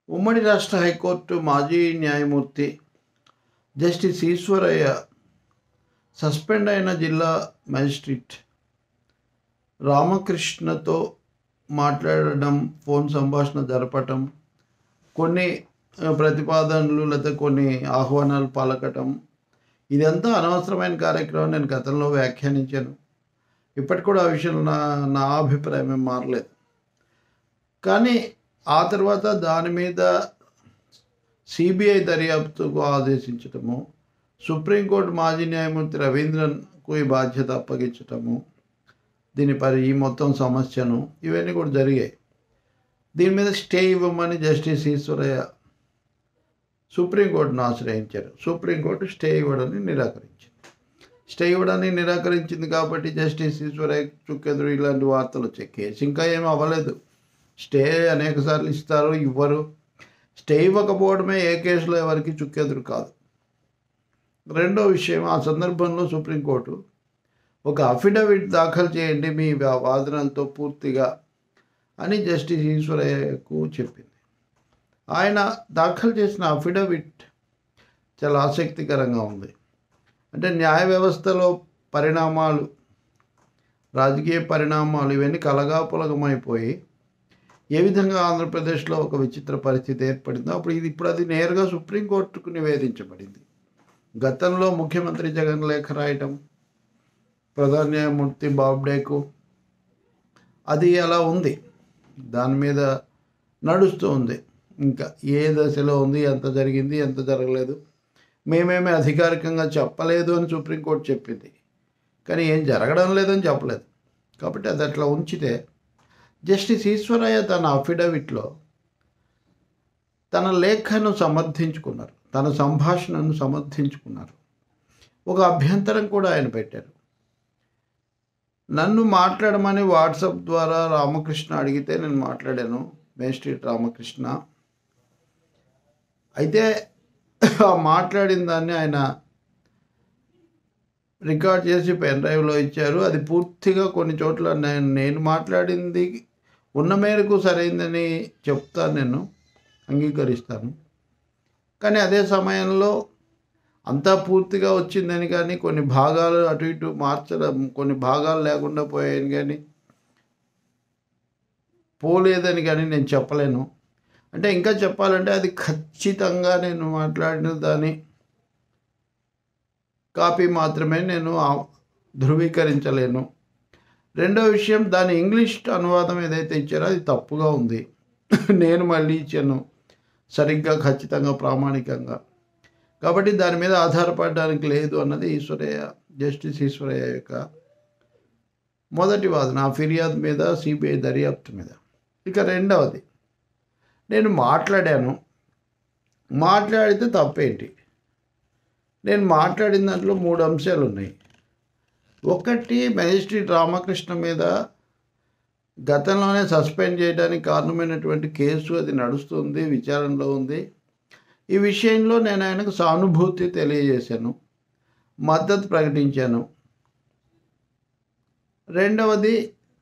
ఉమ్మడి రాష్ట్ర హైకోర్టు మాజీ న్యాయమూర్తి జస్టిస్ ఈశ్వరయ్య సస్పెండ్ అయిన జిల్లా మ్యాజిస్ట్రేట్ రామకృష్ణతో మాట్లాడడం ఫోన్ సంభాషణ జరపటం కొన్ని ఆ, ప్రతిపాదనలు లేదా కొన్ని ఆహ్వానాలు పలకటం ఇదంతా అనవసరమైన కార్యక్రమం నేను గతంలో వ్యాఖ్యానించాను ఇప్పటికి కూడా ఆ విషయంలో నా నా అభిప్రాయం ఏం మారలేదు కానీ ఆ తర్వాత దాని మీద సిబిఐ దర్యాప్తుకు ఆదేశించటము సుప్రీంకోర్టు మాజీ న్యాయమూర్తి రవీంద్రన్కు ఈ బాధ్యత అప్పగించటము దీని పరి ఈ మొత్తం సమస్యను ఇవన్నీ కూడా జరిగాయి దీని మీద స్టే ఇవ్వమని జస్టిస్ ఈశ్వరయ్య సుప్రీంకోర్టును ఆశ్రయించారు సుప్రీంకోర్టు స్టే ఇవ్వడాన్ని నిరాకరించింది స్టే ఇవ్వడాన్ని నిరాకరించింది కాబట్టి జస్టిస్ ఈశ్వరయ్య చుక్కెదురు ఇలాంటి వార్తలు వచ్చాయి కేసు ఇంకా ఏమీ అవ్వలేదు స్టే అనేక సార్లు ఇస్తారు ఇవ్వరు స్టే ఇవ్వకపోవడమే ఏ కేసులో ఎవరికి చుక్కెదురు కాదు రెండో విషయం ఆ సందర్భంలో సుప్రీంకోర్టు ఒక అఫిడవిట్ దాఖలు చేయండి మీ వా- వాదనలతో పూర్తిగా అని జస్టిస్ ఈశ్వరయ్యకు చెప్పింది ఆయన దాఖలు చేసిన అఫిడవిట్ చాలా ఆసక్తికరంగా ఉంది అంటే న్యాయ వ్యవస్థలో పరిణామాలు రాజకీయ పరిణామాలు ఇవన్నీ కలగాపులగమైపోయి ఏ విధంగా ఆంధ్రప్రదేశ్లో ఒక విచిత్ర పరిస్థితి ఏర్పడిందో అప్పుడు ఇది ఇప్పుడు అది నేరుగా సుప్రీంకోర్టుకు నివేదించబడింది గతంలో ముఖ్యమంత్రి జగన్ లేఖ రాయటం ప్రధాన న్యాయమూర్తి బాబ్డేకు అది అలా ఉంది దాని మీద నడుస్తూ ఉంది ఇంకా ఏ దశలో ఉంది ఎంత జరిగింది ఎంత జరగలేదు మేమేమి అధికారికంగా చెప్పలేదు అని సుప్రీంకోర్టు చెప్పింది కానీ ఏం జరగడం లేదని చెప్పలేదు కాబట్టి అది అట్లా ఉంచితే జస్టిస్ ఈశ్వరయ్య తన అఫిడవిట్లో తన లేఖను సమర్థించుకున్నారు తన సంభాషణను సమర్థించుకున్నారు ఒక అభ్యంతరం కూడా ఆయన పెట్టారు నన్ను మాట్లాడమని వాట్సాప్ ద్వారా రామకృష్ణ అడిగితే నేను మాట్లాడాను మెయిన్ స్ట్రీట్ రామకృష్ణ అయితే ఆ మాట్లాడిన దాన్ని ఆయన రికార్డ్ చేసి పెన్ డ్రైవ్లో ఇచ్చారు అది పూర్తిగా కొన్ని చోట్ల నేను నేను మాట్లాడింది ఉన్న మేరకు సరైందని చెప్తాను నేను అంగీకరిస్తాను కానీ అదే సమయంలో అంతా పూర్తిగా వచ్చిందని కానీ కొన్ని భాగాలు అటు ఇటు మార్చడం కొన్ని భాగాలు లేకుండా పోయాయని కానీ పోలేదని కానీ నేను చెప్పలేను అంటే ఇంకా చెప్పాలంటే అది ఖచ్చితంగా నేను మాట్లాడిన దాని కాపీ మాత్రమే నేను ఆ- ధృవీకరించలేను రెండో విషయం దాని ఇంగ్లీష్ అనువాదం ఏదైతే ఇచ్చారో అది తప్పుగా ఉంది నేను మళ్ళీ ఇచ్చాను సరిగ్గా ఖచ్చితంగా ప్రామాణికంగా కాబట్టి దాని మీద ఆధారపడడానికి లేదు అన్నది ఈశ్వరయ్య జస్టిస్ ఈశ్వరయ్య యొక్క మొదటి వాదన ఆ ఫిర్యాదు మీద సిబిఐ దర్యాప్తు మీద ఇక రెండవది నేను మాట్లాడాను మాట్లాడితే తప్పేంటి నేను మాట్లాడిన దాంట్లో మూడు అంశాలు ఉన్నాయి ఒకటి మెజిస్ట్రేట్ రామకృష్ణ మీద గతంలోనే సస్పెండ్ చేయడానికి కారణమైనటువంటి కేసు అది నడుస్తుంది విచారణలో ఉంది ఈ విషయంలో నేను ఆయనకు సానుభూతి తెలియజేశాను మద్దతు ప్రకటించాను రెండవది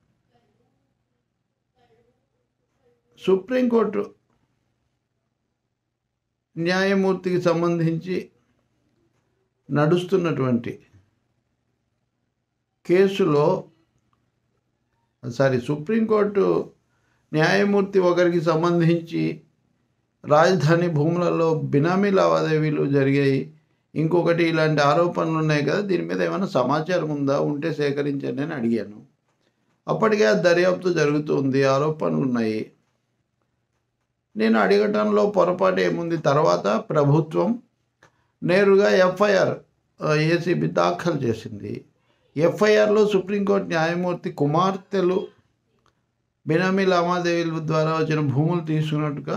సుప్రీంకోర్టు న్యాయమూర్తికి సంబంధించి నడుస్తున్నటువంటి కేసులో సారీ సుప్రీంకోర్టు న్యాయమూర్తి ఒకరికి సంబంధించి రాజధాని భూములలో బినామీ లావాదేవీలు జరిగాయి ఇంకొకటి ఇలాంటి ఆరోపణలు ఉన్నాయి కదా దీని మీద ఏమైనా సమాచారం ఉందా ఉంటే సేకరించండి అని అడిగాను అప్పటికే ఆ దర్యాప్తు జరుగుతుంది ఆరోపణలు ఉన్నాయి నేను అడగటంలో పొరపాటు ఏముంది తర్వాత ప్రభుత్వం నేరుగా ఎఫ్ఐఆర్ ఏసీబీ దాఖలు చేసింది ఎఫ్ఐఆర్లో సుప్రీంకోర్టు న్యాయమూర్తి కుమార్తెలు బినామీ లావాదేవీల ద్వారా వచ్చిన భూములు తీసుకున్నట్టుగా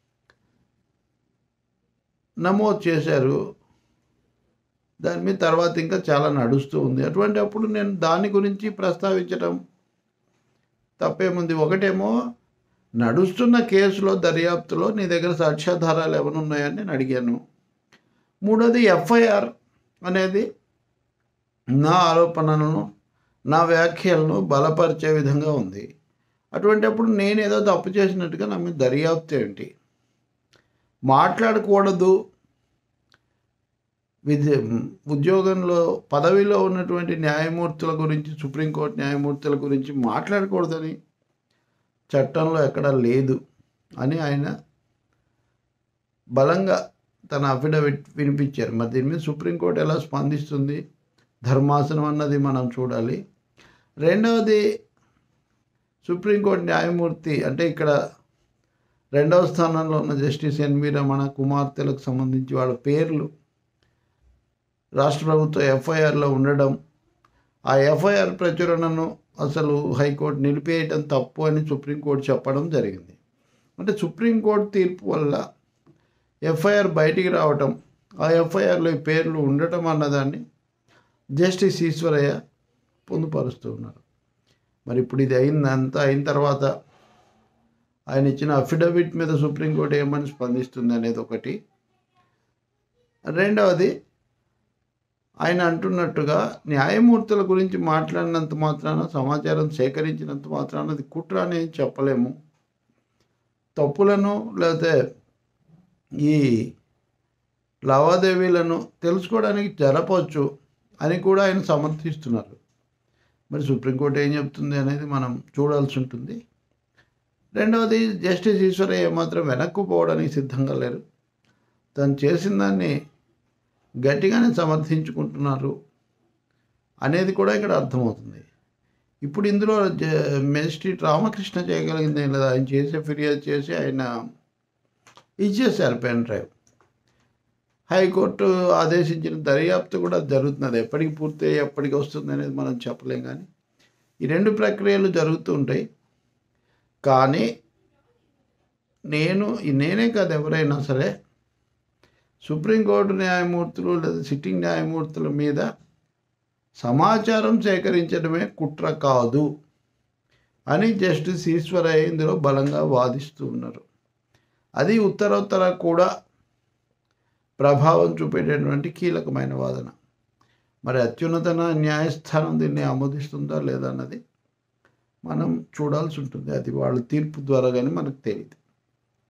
నమోదు చేశారు దాని మీద తర్వాత ఇంకా చాలా నడుస్తూ ఉంది అటువంటి అప్పుడు నేను దాని గురించి ప్రస్తావించడం తప్పేముంది ఒకటేమో నడుస్తున్న కేసులో దర్యాప్తులో నీ దగ్గర సాక్ష్యాధారాలు ఏమైనా ఉన్నాయని నేను అడిగాను మూడోది ఎఫ్ఐఆర్ అనేది నా ఆరోపణలను నా వ్యాఖ్యలను బలపరిచే విధంగా ఉంది అటువంటిప్పుడు నేను ఏదో తప్పు చేసినట్టుగా నా మీద దర్యాప్తు ఏంటి మాట్లాడకూడదు విద్య ఉద్యోగంలో పదవిలో ఉన్నటువంటి న్యాయమూర్తుల గురించి సుప్రీంకోర్టు న్యాయమూర్తుల గురించి మాట్లాడకూడదని చట్టంలో ఎక్కడా లేదు అని ఆయన బలంగా తన అఫిడవిట్ వినిపించారు మరి దీని మీద సుప్రీంకోర్టు ఎలా స్పందిస్తుంది ధర్మాసనం అన్నది మనం చూడాలి రెండవది సుప్రీంకోర్టు న్యాయమూర్తి అంటే ఇక్కడ రెండవ స్థానంలో ఉన్న జస్టిస్ ఎన్వి రమణ కుమార్తెలకు సంబంధించి వాళ్ళ పేర్లు రాష్ట్ర ప్రభుత్వ ఎఫ్ఐఆర్లో ఉండడం ఆ ఎఫ్ఐఆర్ ప్రచురణను అసలు హైకోర్టు నిలిపేయటం తప్పు అని సుప్రీంకోర్టు చెప్పడం జరిగింది అంటే సుప్రీంకోర్టు తీర్పు వల్ల ఎఫ్ఐఆర్ బయటికి రావటం ఆ ఎఫ్ఐఆర్లో ఈ పేర్లు ఉండటం అన్నదాన్ని జస్టిస్ ఈశ్వరయ్య పొందుపరుస్తూ ఉన్నారు మరి ఇప్పుడు ఇది అయింది అంతా అయిన తర్వాత ఆయన ఇచ్చిన అఫిడవిట్ మీద సుప్రీంకోర్టు ఏమని స్పందిస్తుంది అనేది ఒకటి రెండవది ఆయన అంటున్నట్టుగా న్యాయమూర్తుల గురించి మాట్లాడినంత మాత్రాన సమాచారం సేకరించినంత మాత్రాన అది కుట్ర అని ఏం చెప్పలేము తప్పులను లేకపోతే ఈ లావాదేవీలను తెలుసుకోవడానికి జరపవచ్చు అని కూడా ఆయన సమర్థిస్తున్నారు మరి సుప్రీంకోర్టు ఏం చెప్తుంది అనేది మనం చూడాల్సి ఉంటుంది రెండవది జస్టిస్ ఈశ్వరయ్య మాత్రం వెనక్కు పోవడానికి సిద్ధంగా లేరు తను చేసిన దాన్ని గట్టిగానే సమర్థించుకుంటున్నారు అనేది కూడా ఇక్కడ అర్థమవుతుంది ఇప్పుడు ఇందులో మెజిస్ట్రేట్ రామకృష్ణ చేయగలిగింది ఏం లేదు ఆయన చేసే ఫిర్యాదు చేసి ఆయన ఇచ్చేసారు పెన్ డ్రైవ్ హైకోర్టు ఆదేశించిన దర్యాప్తు కూడా జరుగుతున్నది ఎప్పటికి పూర్తి అయ్యి ఎప్పటికి వస్తుంది అనేది మనం చెప్పలేం కానీ ఈ రెండు ప్రక్రియలు జరుగుతూ ఉంటాయి కానీ నేను నేనే కాదు ఎవరైనా సరే సుప్రీంకోర్టు న్యాయమూర్తులు లేదా సిట్టింగ్ న్యాయమూర్తుల మీద సమాచారం సేకరించడమే కుట్ర కాదు అని జస్టిస్ ఈశ్వరయ్య ఇందులో బలంగా వాదిస్తూ ఉన్నారు అది ఉత్తరోత్తర కూడా ప్రభావం చూపేటటువంటి కీలకమైన వాదన మరి అత్యున్నత న్యాయస్థానం దీన్ని ఆమోదిస్తుందా లేదా అన్నది మనం చూడాల్సి ఉంటుంది అది వాళ్ళ తీర్పు ద్వారా కానీ మనకు తెలియదు